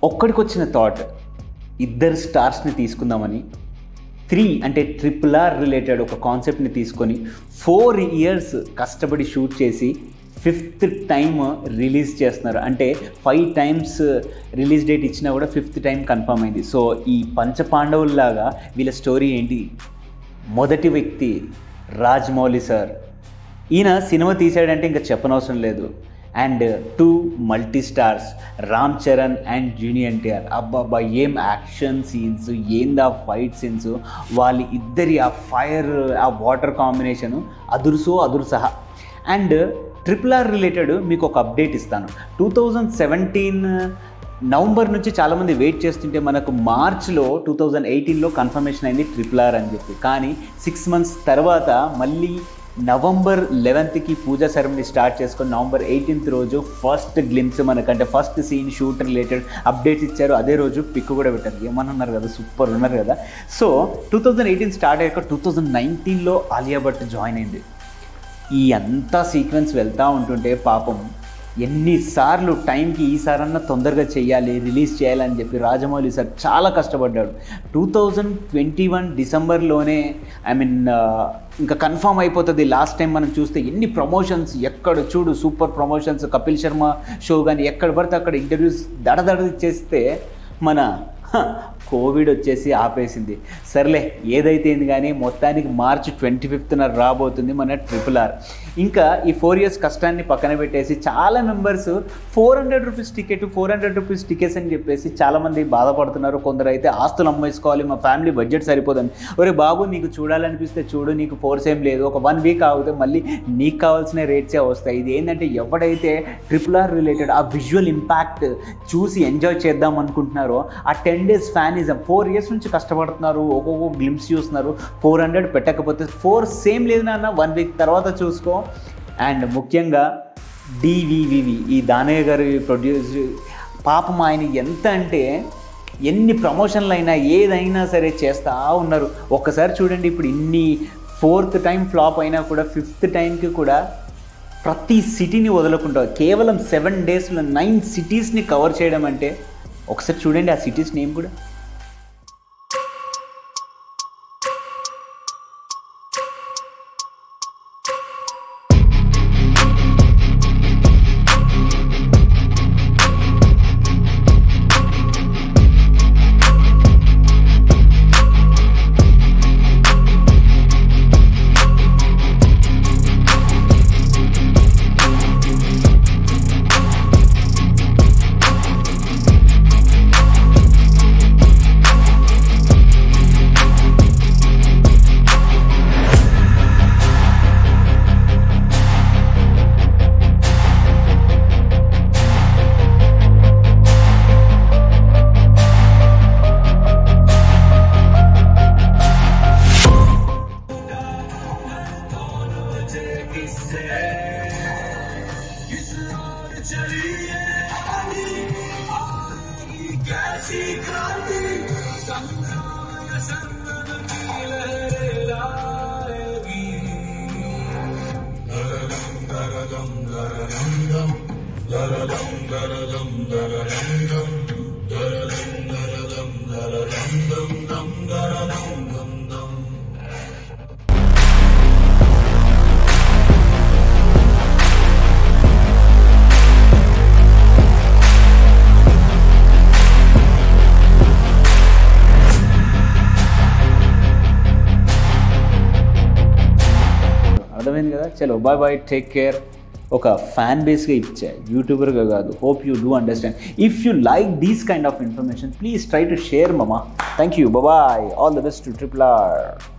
ఒక్కడికి వచ్చిన థాట్ ఇద్దరు స్టార్స్ని తీసుకుందామని త్రీ అంటే ట్రిపుల్ ఆర్ రిలేటెడ్ ఒక కాన్సెప్ట్ని తీసుకొని ఫోర్ ఇయర్స్ కష్టపడి షూట్ చేసి ఫిఫ్త్ టైం రిలీజ్ చేస్తున్నారు అంటే ఫైవ్ టైమ్స్ రిలీజ్ డేట్ ఇచ్చినా కూడా ఫిఫ్త్ టైం కన్ఫర్మ్ అయింది సో ఈ పంచ పాండవుల్లాగా వీళ్ళ స్టోరీ ఏంటి మొదటి వ్యక్తి రాజ్మౌళి సార్ ఈయన సినిమా తీసాడంటే ఇంకా చెప్పనవసరం లేదు and two multi stars Ram Charan and junior NTR అబ్బాబ్బా ఏం యాక్షన్ సీన్స్ ఏంది ఆ ఫైట్ సీన్స్ వాళ్ళ ఇద్దరి ఆ ఫైర్ ఆ వాటర్ కాంబినేషను అదురుసో అదురుసహా అండ్ ట్రిపుల్ ఆర్ రిలేటెడ్ మీకు ఒక అప్డేట్ ఇస్తాను టూ థౌజండ్ సెవెంటీన్ నవంబర్ నుంచి చాలామంది వెయిట్ చేస్తుంటే మనకు మార్చ్లో టూ థౌజండ్ ఎయిటీన్లో కన్ఫర్మేషన్ అయింది ట్రిపుల్ ఆర్ అని చెప్పి కానీ సిక్స్ మంత్స్ తర్వాత మళ్ళీ నవంబర్ లెవెన్త్కి పూజా సెరమనీ స్టార్ట్ చేసుకొని నవంబర్ ఎయిటీన్త్ రోజు ఫస్ట్ గ్లిమ్స్ మనకంటే first scene shoot related updates ఇచ్చారు అదే రోజు పిక్ కూడా పెట్టారు ఏమన్నారు కదా సూపర్ ఉన్నారు కదా so two thousand eighteen start అయ్యాక టూ థౌజండ్ నైన్టీన్లో ఆలియా భట్ జాయిన్ అయింది ఈ అంతా సీక్వెన్స్ వెళ్తూ ఉంటుంటే పాపం ఎన్నిసార్లు టైంకి ఈసారన్నా తొందరగా చేయాలి రిలీజ్ చేయాలని చెప్పి రాజమౌళి సార్ చాలా కష్టపడ్డాడు టూ థౌజండ్ ట్వంటీ వన్ డిసెంబర్లోనే ఐ మీన్ ఇంకా కన్ఫామ్ అయిపోతుంది లాస్ట్ టైం మనం చూస్తే ఎన్ని ప్రమోషన్స్ ఎక్కడ చూడు super promotions Kapil Sharma show కానీ ఎక్కడ పడితే అక్కడ ఇంటర్వ్యూస్ దడదడ చేస్తే మన హ, కోవిడ్ వచ్చేసి ఆపేసింది సర్లే ఏదైతే ఏంది కానీ మొత్తానికి మార్చి ట్వంటీ ఫిఫ్త్న రాబోతుంది మన ట్రిపుల్ ఆర్ ఇంకా ఈ ఫోర్ ఇయర్స్ కష్టాన్ని పక్కన పెట్టేసి చాలా members four hundred rupees ticket four hundred rupees tickets అని చెప్పేసి చాలామంది బాధపడుతున్నారు కొందరు అయితే ఆస్తులు అమ్మేసుకోవాలి మా ఫ్యామిలీ బడ్జెట్ సరిపోదని ఒరే బాబు నీకు చూడాలనిపిస్తే చూడు నీకు ఫోర్స్ ఏం లేదు ఒక వన్ వీక్ ఆగితే మళ్ళీ నీకు కావాల్సిన రేట్సే వస్తాయి ఇది ఏంటంటే ఎవడైతే ట్రిపుల్ ఆర్ రిలేటెడ్ ఆ విజువల్ ఇంపాక్ట్ చూసి ఎంజాయ్ చేద్దాం అనుకుంటున్నారో ఆ ten days fanism four years నుంచి కష్టపడుతున్నారు ఒక్కొక్క గ్లిమ్స్ చూస్తున్నారు ఫోర్ హండ్రెడ్ పెట్టకపోతే ఫోర్ సేమ్ లేదు నాన్న వన్ వీక్ తర్వాత చూసుకో అండ్ ముఖ్యంగా డివివివి ఈ దానయ్య గారి ప్రొడ్యూస్ పాపం ఆయన ఎంత అంటే ఎన్ని ప్రమోషన్లు అయినా ఏదైనా సరే చేస్తూ ఉన్నారు ఒక్కసారి చూడండి ఇప్పుడు ఇన్ని ఫోర్త్ టైం ఫ్లాప్ అయినా కూడా ఫిఫ్త్ టైంకి కూడా ప్రతి సిటీని వదలకుండా కేవలం సెవెన్ డేస్లో నైన్ సిటీస్ని కవర్ చేయడం అంటే ఒకసారి చూడండి ఆ సిటీస్ నేమ్ కూడా అర్థమైంది కదా చలో బాయ్ బాయ్ టేక్ కేర్ ఒక ఫ్యాన్ బేస్గా ఇచ్చా యూట్యూబర్గా కాదు hope you do understand if you like these kind of information please try to share మమా thank you bye all the best to triple are